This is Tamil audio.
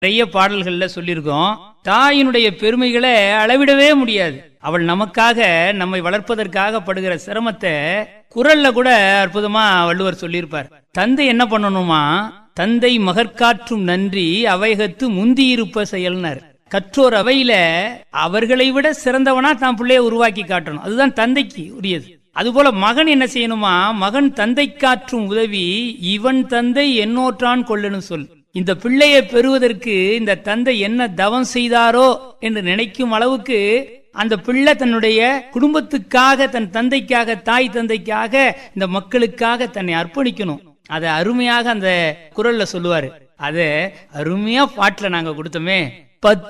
நிறைய பாடல்கள்ல சொல்லியிருக்கோம் தாயினுடைய பெருமைகளை அளவிடவே முடியாது அவள் நமக்காக நம்மை வளர்ப்பதற்காக படுகிற சிரமத்தை குரல்ல கூட அற்புதமா வள்ளுவர் சொல்லியிருப்பார் தந்தை என்ன பண்ணணுமா தந்தை மகற்காற்றும் நன்றி அவைகத்து முந்தியிருப்ப செயல்னர் கற்றோர் அவையில அவர்களை விட சிறந்தவனா தான் பிள்ளைய உருவாக்கி காட்டணும் அதுதான் தந்தைக்கு உரியது அதுபோல மகன் என்ன செய்யணுமா மகன் தந்தை காற்றும் உதவி இவன் தந்தை என்னோற்றான் கொள்ளணும் சொல் இந்த பிள்ளையை பெறுவதற்கு இந்த தந்தை என்ன தவம் செய்தாரோ என்று நினைக்கும் அளவுக்கு அந்த பிள்ளை தன்னுடைய குடும்பத்துக்காக தன் தந்தைக்காக தாய் தந்தைக்காக இந்த மக்களுக்காக தன்னை அர்ப்பணிக்கணும் அதை அருமையாக அந்த குரல்ல சொல்லுவாரு அத அருமையா பாட்டுல நாங்க கொடுத்தோமே பத்து